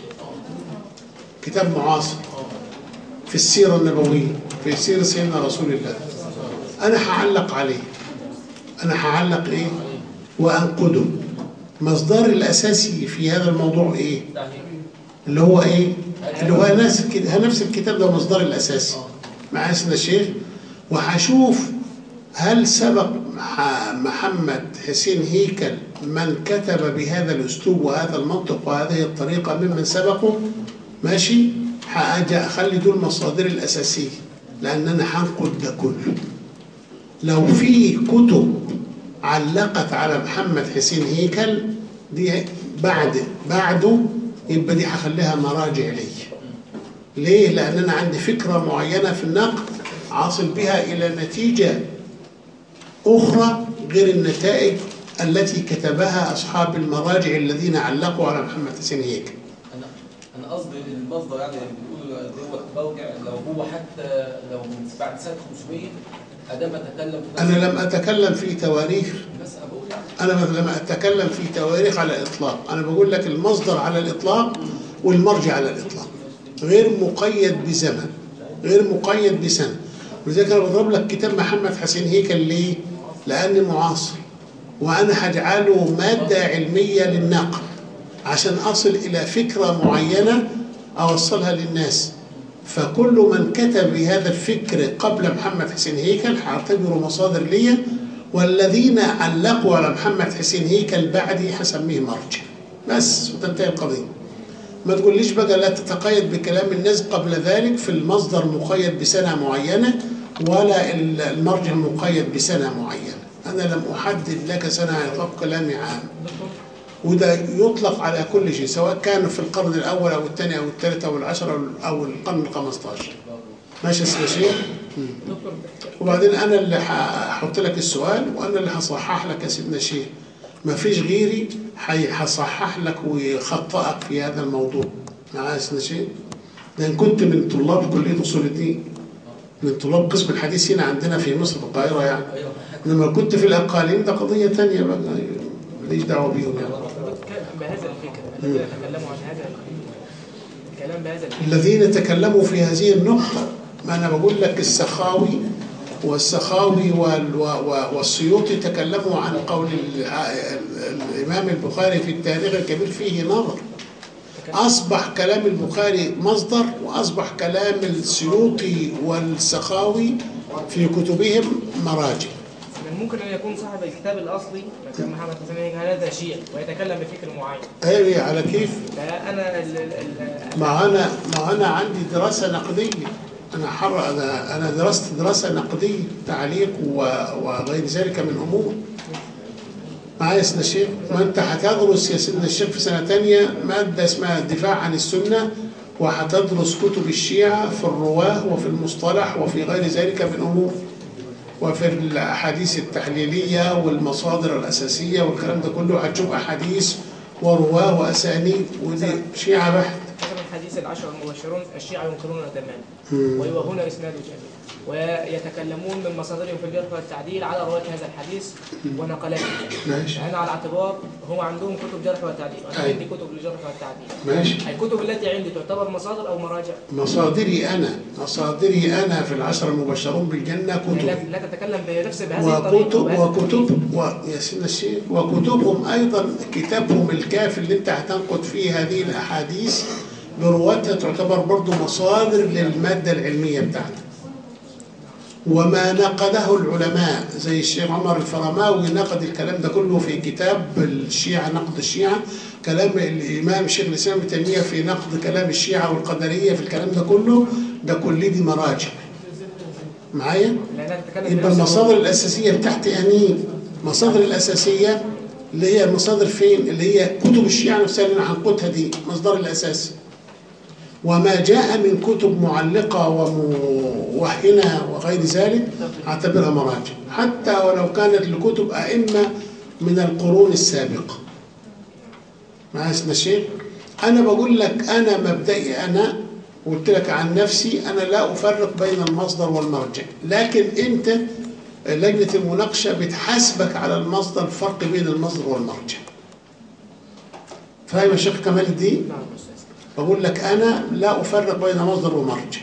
كتاب معاصر في السيرة النبوية في سيرة سيدنا رسول الله أنا هعلق عليه أنا هعلق إيه وأنقده مصدر الأساسي في هذا الموضوع إيه اللي هو ايه اللي هو نفس الكتاب نفس الكتاب ده مصدر الاساسي مع سيدنا الشيخ وهشوف هل سبق مح- محمد حسين هيكل من كتب بهذا الاسلوب وهذا المنطق وهذه الطريقه ممن سبقه ماشي هاجي اخلي دول مصادر الاساسيه لان انا هنقد ده كله لو في كتب علقت على محمد حسين هيكل دي بعد بعده يبقى دي هخليها مراجع لي ليه؟ لأن أنا عندي فكرة معينة في النقد عاصل بها إلى نتيجة أخرى غير النتائج التي كتبها أصحاب المراجع الذين علقوا على محمد حسين هيكل
انا انا قصدي المصدر يعني بيقولوا اللي هو موقع لو هو حتى لو من بعد سنه 500 ادام اتكلم في
أنا لم أتكلم في تواريخ
بس انا بقول يعني
أنا لم أتكلم في تواريخ على الإطلاق أنا بقول لك المصدر على الإطلاق والمرجع على الإطلاق غير مقيد بزمن غير مقيد بسنة ولذلك أنا بضرب لك كتاب محمد حسين هيكل ليه؟ لأني معاصر وأنا هجعله مادة علمية للنقد عشان أصل إلى فكرة معينة أوصلها للناس فكل من كتب بهذا الفكر قبل محمد حسين هيكل هعتبره مصادر ليا والذين علقوا على محمد حسين هيكل بعدي هسميه مرجع بس وتنتهي القضيه ما تقوليش بقى لا تتقيد بكلام الناس قبل ذلك في المصدر مقيد بسنة معينة ولا المرجع مقيد بسنة معينة أنا لم أحدد لك سنة على إطلاق كلامي عام وده يطلق على كل شيء سواء كان في القرن الأول أو الثاني أو الثالث أو العشر أو- أو القرن الخمستاشر ماشي يا شيخ
دكتور
وبعدين انا اللي هحط لك السؤال وانا اللي هصحح لك يا سيدنا الشيخ ما فيش غيري حي- هصحح لك ويخطئك في هذا الموضوع معايا يا سيدنا الشيخ لان كنت من طلاب كليه اصول الدين من طلاب قسم الحديث هنا عندنا في مصر في القاهره يعني
ايوه
لما كنت في الاقاليم ده قضيه ثانيه بقى ماليش دعوه بيهم يعني
بهذا الفكر الذين تكلموا عن هذا الكلام بهذا الفكر
الذين تكلموا في هذه النقطة ما أنا بقول لك السخاوي والسخاوي وال- و- و- والسيوطي تكلموا عن قول ال- ال- الإمام البخاري في التاريخ الكبير فيه نظر أصبح كلام البخاري مصدر وأصبح كلام السيوطي والسخاوي في كتبهم مراجع
من ممكن ان يكون صاحب الكتاب الاصلي مثلا محمد حسين هيك هذا شيعي ويتكلم بفكر معين
أيوة على كيف
فانا ال ال ال
ما أنا ما أنا عندي دراسة نقدية أنا حر أنا أنا درست دراسة نقدية تعليق و- وغير ذلك من أمور معايا يا سيدنا الشيخ ما أنت هتدرس يا سيدنا الشيخ في سنة تانية مادة اسمها الدفاع عن السنة وهتدرس كتب الشيعة في الرواه وفي المصطلح وفي غير ذلك من أمور وفي الأحاديث التحليلية والمصادر الأساسية والكلام ده كله هتشوف أحاديث ورواه وأسانيد ودي شيعة بحت
مثلا حديث العشر المبشرون الشيعة ينكرون تماما ويوهون اسناده جميعا ويتكلمون من مصادرهم في الجرح والتعديل على رواة هذا الحديث ونقلاته
ماشي
يعني على اعتبار هم عندهم كتب جرح وتعديل وانا
أي.
عندي كتب للجرح والتعديل
ماشي
الكتب التي عندي تعتبر مصادر او مراجع
مصادري أنا مصادري أنا في العشر المبشرون بالجنة
يعني
كتب
لا, لا تتكلم بنفس بهذه الطريقه
وكتب
وبهذا
وكتب و... يا سيدنا الشيخ وكتبهم أيضا كتابهم الكافي اللي أنت هتنقد فيه هذه الأحاديث برواتها تعتبر برضو مصادر للمادة العلمية بتاعتك وما نقده العلماء زي الشيخ عمر الفرماوي نقد الكلام ده كله في كتاب الشيعة نقد الشيعة كلام الإمام الشيخ الإسلام ابن تيمية في نقد كلام الشيعة والقدرية في الكلام ده كله ده كل دي مراجع معايا؟
لا تتكلم
يبقى
بنفس
المصادر الأساسية بتاعتي أمين المصادر الأساسية اللي هي المصادر فين اللي هي كتب الشيعة نفسها اللي أنا هنقدها دي مصدر الأساسي وما جاء من كتب معلقة وموهنة وغير ذلك أعتبرها مراجع حتى ولو كانت لكتب أئمة من القرون السابقة معايا سيدنا الشيخ أنا بقول لك أنا مبدئي أنا قلت لك عن نفسي أنا لا أفرق بين المصدر والمرجع لكن أنت لجنة المناقشة بتحاسبك على المصدر الفرق بين المصدر والمرجع فاهم يا شيخ كمال الدين؟
نعم أستاذ
بقول لك أنا لا أفرق بين مصدر ومرجع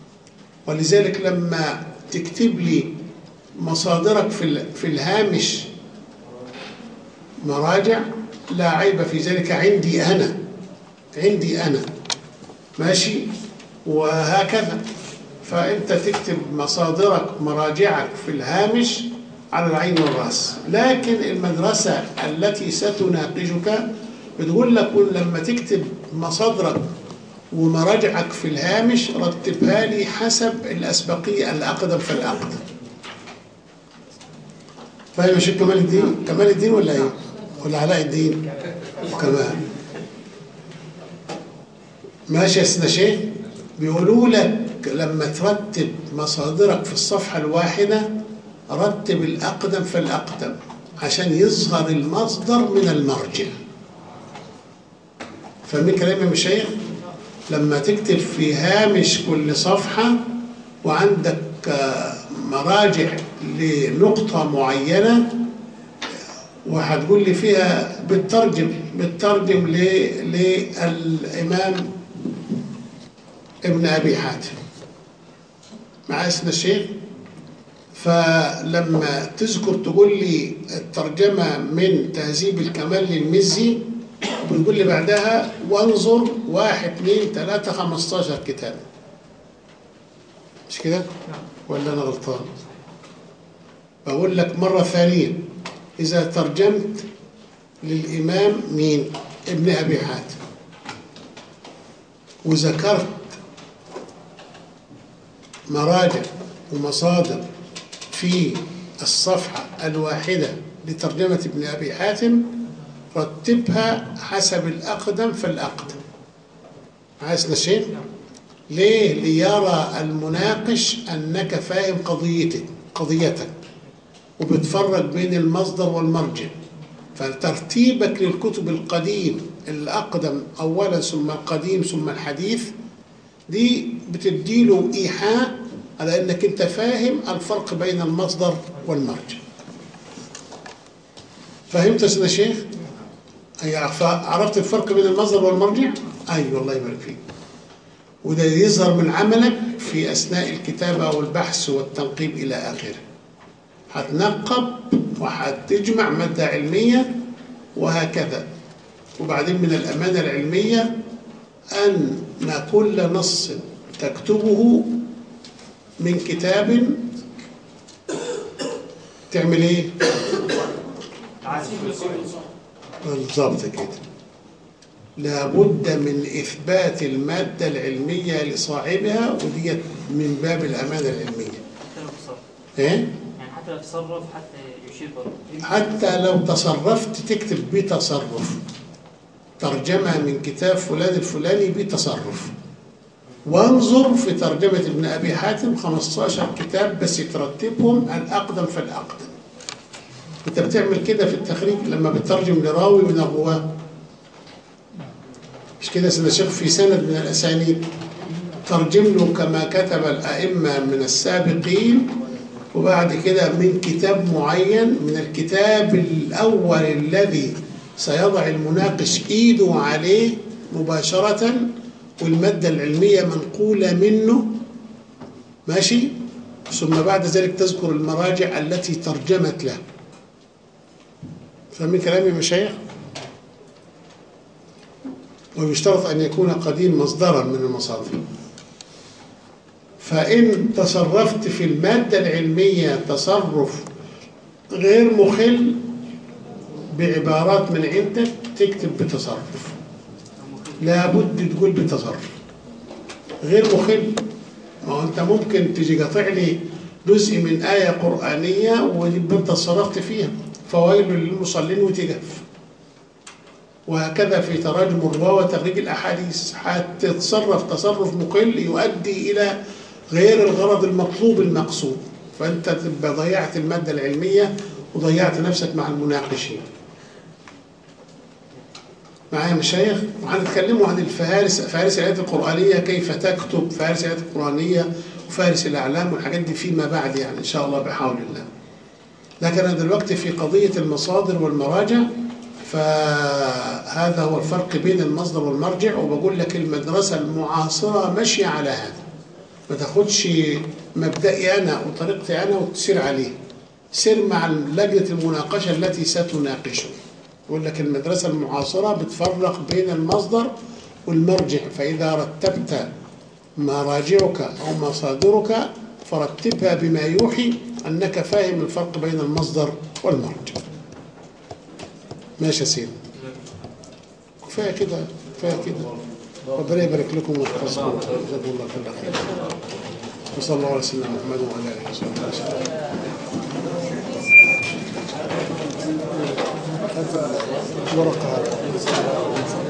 ولذلك لما تكتب لي مصادرك في ال- في الهامش مراجع لا عيب في ذلك عندي أنا عندي أنا ماشي وهكذا فأنت تكتب مصادرك مراجعك في الهامش على العين والرأس لكن المدرسة التي ستناقشك بتقول لك لما تكتب مصادرك ومراجعك في الهامش رتبها لي حسب الأسبقية الأقدم فالأقدم فاهم يا شيخ كمال الدين؟ كمال الدين ولا ايه؟ ولا علاء الدين؟ كمال ماشي يا سيدنا شيخ بيقولوا لك لما ترتب مصادرك في الصفحة الواحدة رتب الأقدم فالأقدم عشان يظهر المصدر من المرجع فاهمين كلامي يا مشايخ؟ لما تكتب في هامش كل صفحة وعندك آه، مراجع لنقطة معينة وهتقول لي فيها بتترجم بتترجم ل- للإمام ابن أبي حاتم مع اسم الشيخ فلما تذكر تقول لي الترجمة من تهذيب الكمال للمزي بتقول لي بعدها وانظر واحد اثنين ثلاثة خمستاشر كتاب مش كده؟
نعم
ولا أنا غلطان؟ بقول لك مرة ثانية إذا ترجمت للإمام مين؟ ابن أبي حاتم وذكرت مراجع ومصادر في الصفحة الواحدة لترجمة ابن أبي حاتم رتبها حسب الأقدم فالأقدم عايز نشيط؟ ليه؟ ليرى المناقش أنك فاهم قضيتك قضيتك وبتفرق بين المصدر والمرجع فترتيبك للكتب القديم الأقدم أولا ثم القديم ثم الحديث دي بتديله إيحاء على أنك أنت فاهم الفرق بين المصدر والمرجع فهمت يا سيدنا شيخ؟ أي عف- عرفت الفرق بين المصدر والمرجع؟ أيوة الله يبارك فيك وده يظهر من عملك في أثناء الكتابة والبحث والتنقيب إلى آخره هتنقب وهتجمع مادة علمية وهكذا وبعدين من الأمانة العلمية أن ما كل نص تكتبه من كتاب تعمل إيه؟ بالضبط كده لابد من إثبات المادة العلمية لصاحبها وديت من باب الأمانة العلمية
حتى لو تصرف
إيه؟
يعني حتى لو تصرف حتى يشير برضه
حتى لو تصرفت تكتب بتصرف ترجمة من كتاب فلان الفلاني بتصرف وانظر في ترجمة ابن أبي حاتم 15 كتاب بس ترتبهم الأقدم فالأقدم أنت بتعمل كده في التخريج لما بتترجم لراوي من الرواة مش كده سيدنا الشيخ في سند من الأسانيد ترجم له كما كتب الأئمة من السابقين وبعد كده من كتاب معين من الكتاب الأول الذي سيضع المناقش إيده عليه مباشرة والمادة العلمية منقولة منه ماشي ثم بعد ذلك تذكر المراجع التي ترجمت له فاهمين كلامي يا مشايخ؟ ويشترط أن يكون قديم مصدرا من المصادر فإن تصرفت في المادة العلمية تصرف غير مخل بعبارات من عندك تكتب بتصرف لابد تقول بتصرف غير مخل ما هو انت ممكن تيجي قاطع لي جزء من آية قرآنية ويبقى انت تصرفت فيها فويل للمصلين وتجف وهكذا في تراجم الرواة وتخريج الأحاديث هتتصرف تصرف مقل يؤدي إلى غير الغرض المطلوب المقصود فأنت تبقى ضيعت المادة العلمية وضيعت نفسك مع المناقشين معايا مشايخ وهنتكلموا عن الفهارس فهارس الآيات القرآنية كيف تكتب فهارس الآيات القرآنية وفهارس الأعلام والحاجات دي فيما بعد يعني إن شاء الله بحول الله لكن أنا دلوقتي في قضية المصادر والمراجع فهذا هو الفرق بين المصدر والمرجع وبقول لك المدرسة المعاصرة ماشية على هذا ما تاخدش مبدئي أنا وطريقتي أنا وتسير عليه سير مع لجنة المناقشة التي ستناقشه يقول لك المدرسة المعاصرة بتفرق بين المصدر والمرجع فإذا رتبت مراجعك أو مصادرك فرتبها بما يوحي أنك فاهم الفرق بين المصدر والمرجع ماشي يا سيدي كفاية كده كفاية كده ربنا يبارك لكم ويحفظكم جزاكم الله كل خير وصلى الله على سيدنا محمد وعلى اله وصحبه وسلم ورقة هذا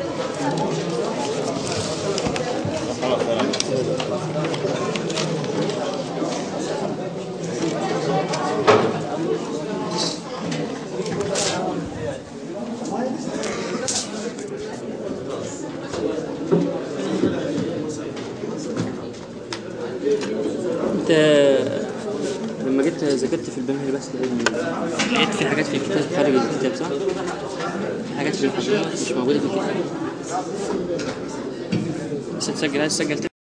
انت لما جيت ذاكرت في البنك البحث لقيت في حاجات في الكتاب خارج الكتاب صح؟ في حاجات في الكتاب مش موجودة في الكتاب بس تسجل عايز تسجل